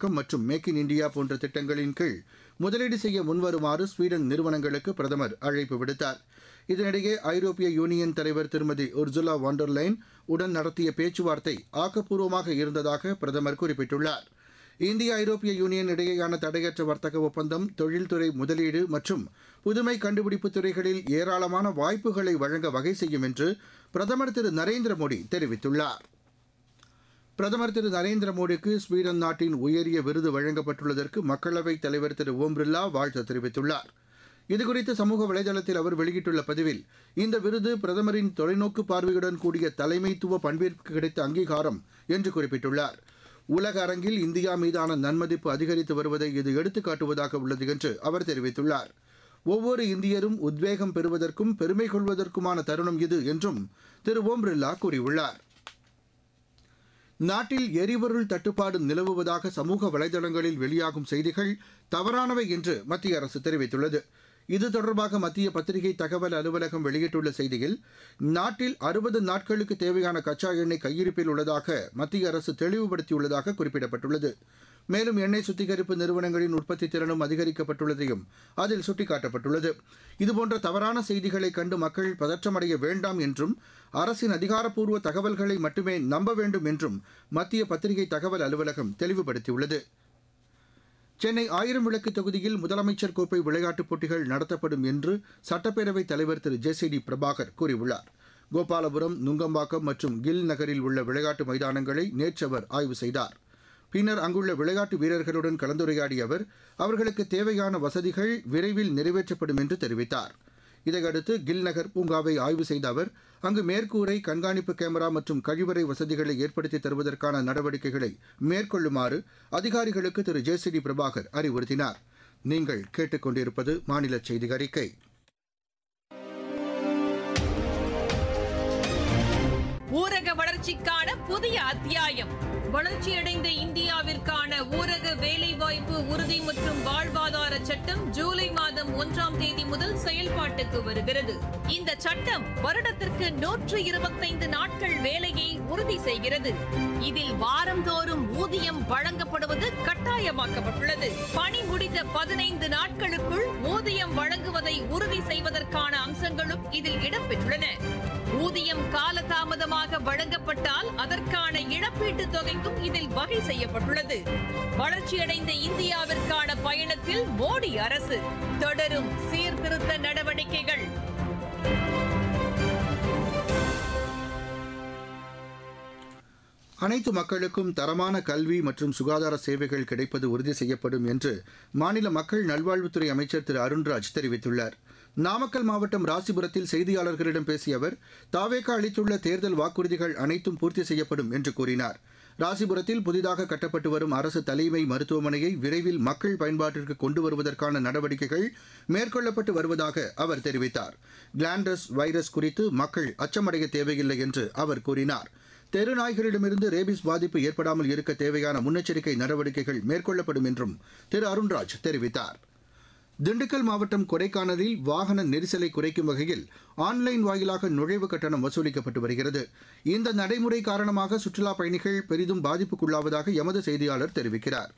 இயக்கம் மற்றும் make in India போன்ற திட்டங்களின் கீழ் முதலீடு செய்ய முன்வருமாறு ஸ்வீடன் நிறுவனங்களுக்கு பிரதமர் அழைப்பு விடுத்தார் இதனிடையே ஐரோப்பிய யூனியன் தலைவர் திருமதி உர்சுலா வாண்டர்லைன் உடன் நடத்திய பேச்சுவார்த்தை ஆக்கப்பூர்வமாக இருந்ததாக பிரதமர் குறிப்பிட்டுள்ளார் இந்திய ஐரோப்பிய யூனியன் இடையேயான தடையற்ற வர்த்தக ஒப்பந்தம் தொழில்துறை முதலீடு மற்றும் புதுமை கண்டுபிடிப்பு துறைகளில் ஏராளமான வாய்ப்புகளை வழங்க வகை செய்யும் என்று பிரதமர் திரு நரேந்திர மோடி தெரிவித்துள்ளார் பிரதமர் திரு நரேந்திர மோடிக்கு ஸ்வீடன் நாட்டின் உயரிய விருது வழங்கப்பட்டுள்ளதற்கு மக்களவைத் தலைவர் திரு ஓம் பிர்லா வாழ்த்து தெரிவித்துள்ளார் இதுகுறித்து சமூக வலைதளத்தில் அவர் வெளியிட்டுள்ள பதிவில் இந்த விருது பிரதமரின் தொலைநோக்கு பார்வையுடன் கூடிய தலைமைத்துவ பண்பிற்கு கிடைத்த அங்கீகாரம் என்று குறிப்பிட்டுள்ளார் உலக அரங்கில் இந்தியா மீதான நன்மதிப்பு அதிகரித்து வருவதை இது எடுத்துக்காட்டுவதாக உள்ளது என்று அவர் தெரிவித்துள்ளார் ஒவ்வொரு இந்தியரும் உத்வேகம் பெறுவதற்கும் பெருமை கொள்வதற்குமான தருணம் இது என்றும் திரு ஓம் பிர்லா கூறியுள்ளார் நாட்டில் எரிபொருள் தட்டுப்பாடு நிலவுவதாக சமூக வலைதளங்களில் வெளியாகும் செய்திகள் தவறானவை என்று மத்திய அரசு தெரிவித்துள்ளது இது தொடர்பாக மத்திய பத்திரிகை தகவல் அலுவலகம் வெளியிட்டுள்ள செய்தியில் நாட்டில் அறுபது நாட்களுக்கு தேவையான கச்சா எண்ணெய் கையிருப்பில் உள்ளதாக மத்திய அரசு தெளிவுபடுத்தியுள்ளதாக குறிப்பிடப்பட்டுள்ளது மேலும் எண்ணெய் சுத்திகரிப்பு நிறுவனங்களின் உற்பத்தி திறனும் அதிகரிக்கப்பட்டுள்ளதையும் அதில் சுட்டிக்காட்டப்பட்டுள்ளது இதுபோன்ற தவறான செய்திகளை கண்டு மக்கள் பதற்றமடைய வேண்டாம் என்றும் அரசின் அதிகாரப்பூர்வ தகவல்களை மட்டுமே நம்ப வேண்டும் என்றும் மத்திய பத்திரிகை தகவல் அலுவலகம் தெளிவுபடுத்தியுள்ளது சென்னை ஆயிரம் விளக்கு தொகுதியில் முதலமைச்சர் கோப்பை விளையாட்டுப் போட்டிகள் நடத்தப்படும் என்று சட்டப்பேரவைத் தலைவர் திரு ஜே சி டி பிரபாகர் கூறியுள்ளார் கோபாலபுரம் நுங்கம்பாக்கம் மற்றும் கில் நகரில் உள்ள விளையாட்டு மைதானங்களை நேற்று அவர் ஆய்வு செய்தார் பின்னர் அங்குள்ள விளையாட்டு வீரர்களுடன் கலந்துரையாடிய அவர் அவர்களுக்கு தேவையான வசதிகள் விரைவில் நிறைவேற்றப்படும் என்று தெரிவித்தார் இதையடுத்து கில் நகர் பூங்காவை ஆய்வு செய்த அவர் அங்கு மேற்கூரை கண்காணிப்பு கேமரா மற்றும் கழிவறை வசதிகளை ஏற்படுத்தி தருவதற்கான நடவடிக்கைகளை மேற்கொள்ளுமாறு அதிகாரிகளுக்கு திரு ஜே சி டி பிரபாகர் அறிவுறுத்தினார் நீங்கள் கேட்டுக்கொண்டிருப்பது மாநில செய்தி அறிக்கை ஊரக வளர்ச்சிக்கான புதிய அத்தியாயம் வளர்ச்சியடைந்த இந்தியாவிற்கான ஊரக வேலைவாய்ப்பு உறுதி மற்றும் வாழ்வாதார சட்டம் ஜூலை மாதம் ஒன்றாம் தேதி முதல் செயல்பாட்டுக்கு வருகிறது இந்த சட்டம் வருடத்திற்கு நூற்று இருபத்தைந்து நாட்கள் வேலையை உறுதி செய்கிறது இதில் வாரந்தோறும் ஊதியம் வழங்கப்படுவது கட்டாயமாக்கப்பட்டுள்ளது பணி முடிந்த பதினைந்து நாட்களுக்குள் ஊதியம் வழங்குவதை உறுதி செய்வதற்கான அம்சங்களும் இதில் இடம்பெற்றுள்ளன ஊதியம் காலதாமதமாக வழங்கப்பட்டால் அதற்கான இழப்பீட்டு தொகைக்கும் இதில் வகை செய்யப்பட்டுள்ளது வளர்ச்சியடைந்த இந்தியாவிற்கான பயணத்தில் மோடி அரசு தொடரும் சீர்திருத்த நடவடிக்கைகள் அனைத்து மக்களுக்கும் தரமான கல்வி மற்றும் சுகாதார சேவைகள் கிடைப்பது உறுதி செய்யப்படும் என்று மாநில மக்கள் நல்வாழ்வுத்துறை அமைச்சர் திரு அருண்ராஜ் தெரிவித்துள்ளார் நாமக்கல் மாவட்டம் ராசிபுரத்தில் செய்தியாளர்களிடம் பேசிய அவர் தாவேக்கா அளித்துள்ள தேர்தல் வாக்குறுதிகள் அனைத்தும் பூர்த்தி செய்யப்படும் என்று கூறினார் ராசிபுரத்தில் புதிதாக கட்டப்பட்டு வரும் அரசு தலைமை மருத்துவமனையை விரைவில் மக்கள் பயன்பாட்டிற்கு கொண்டு வருவதற்கான நடவடிக்கைகள் மேற்கொள்ளப்பட்டு வருவதாக அவர் தெரிவித்தார் கிளாண்டஸ் வைரஸ் குறித்து மக்கள் அச்சமடைய தேவையில்லை என்று அவர் கூறினார் தெரு நாய்களிடமிருந்து ரேபிஸ் பாதிப்பு ஏற்படாமல் இருக்க தேவையான முன்னெச்சரிக்கை நடவடிக்கைகள் மேற்கொள்ளப்படும் என்றும் திரு அருண்ராஜ் தெரிவித்தார் திண்டுக்கல் மாவட்டம் கொடைக்கானலில் வாகன நெரிசலை குறைக்கும் வகையில் ஆன்லைன் வாயிலாக நுழைவு கட்டணம் வசூலிக்கப்பட்டு வருகிறது இந்த நடைமுறை காரணமாக சுற்றுலாப் பயணிகள் பெரிதும் பாதிப்புக்குள்ளாவதாக எமது செய்தியாளர் தெரிவிக்கிறார்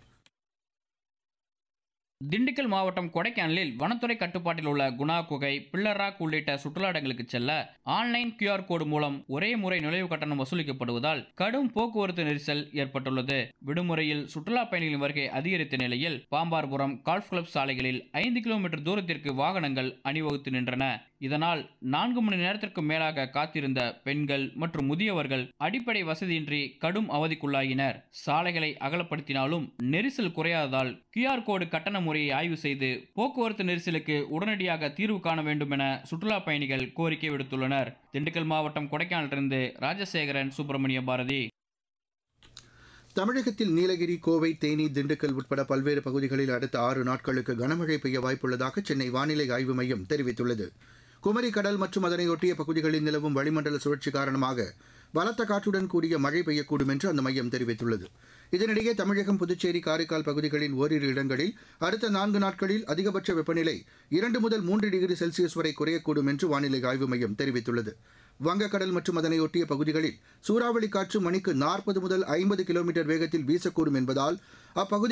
திண்டுக்கல் மாவட்டம் கொடைக்கானலில் வனத்துறை கட்டுப்பாட்டில் உள்ள குணா குகை பிள்ளராக் உள்ளிட்ட சுற்றுலா இடங்களுக்கு செல்ல ஆன்லைன் கியூஆர் கோடு மூலம் ஒரே முறை நுழைவு கட்டணம் வசூலிக்கப்படுவதால் கடும் போக்குவரத்து நெரிசல் ஏற்பட்டுள்ளது விடுமுறையில் சுற்றுலா பயணிகளின் வருகை அதிகரித்த நிலையில் பாம்பார்புரம் கால்ஃப் கிளப் சாலைகளில் ஐந்து கிலோமீட்டர் தூரத்திற்கு வாகனங்கள் அணிவகுத்து நின்றன இதனால் நான்கு மணி நேரத்திற்கு மேலாக காத்திருந்த பெண்கள் மற்றும் முதியவர்கள் அடிப்படை வசதியின்றி கடும் அவதிக்குள்ளாகினர் சாலைகளை அகலப்படுத்தினாலும் நெரிசல் குறையாததால் கியூஆர் கோடு கட்டண முறையை ஆய்வு செய்து போக்குவரத்து நெரிசலுக்கு உடனடியாக தீர்வு காண வேண்டும் என சுற்றுலா பயணிகள் கோரிக்கை விடுத்துள்ளனர் திண்டுக்கல் மாவட்டம் கொடைக்கானலிருந்து ராஜசேகரன் சுப்பிரமணிய பாரதி தமிழகத்தில் நீலகிரி கோவை தேனி திண்டுக்கல் உட்பட பல்வேறு பகுதிகளில் அடுத்த ஆறு நாட்களுக்கு கனமழை பெய்ய வாய்ப்புள்ளதாக சென்னை வானிலை ஆய்வு மையம் தெரிவித்துள்ளது குமரி கடல் மற்றும் அதனையொட்டிய பகுதிகளில் நிலவும் வளிமண்டல சுழற்சி காரணமாக பலத்த காற்றுடன் கூடிய மழை பெய்யக்கூடும் என்று அந்த மையம் தெரிவித்துள்ளது இதனிடையே தமிழகம் புதுச்சேரி காரைக்கால் பகுதிகளின் ஓரிரு இடங்களில் அடுத்த நான்கு நாட்களில் அதிகபட்ச வெப்பநிலை இரண்டு முதல் மூன்று டிகிரி செல்சியஸ் வரை குறையக்கூடும் என்று வானிலை ஆய்வு மையம் தெரிவித்துள்ளது வங்கக்கடல் மற்றும் அதனையொட்டிய பகுதிகளில் சூறாவளி காற்று மணிக்கு நாற்பது முதல் ஐம்பது கிலோமீட்டர் வேகத்தில் வீசக்கூடும் என்பதால் அப்பகுதி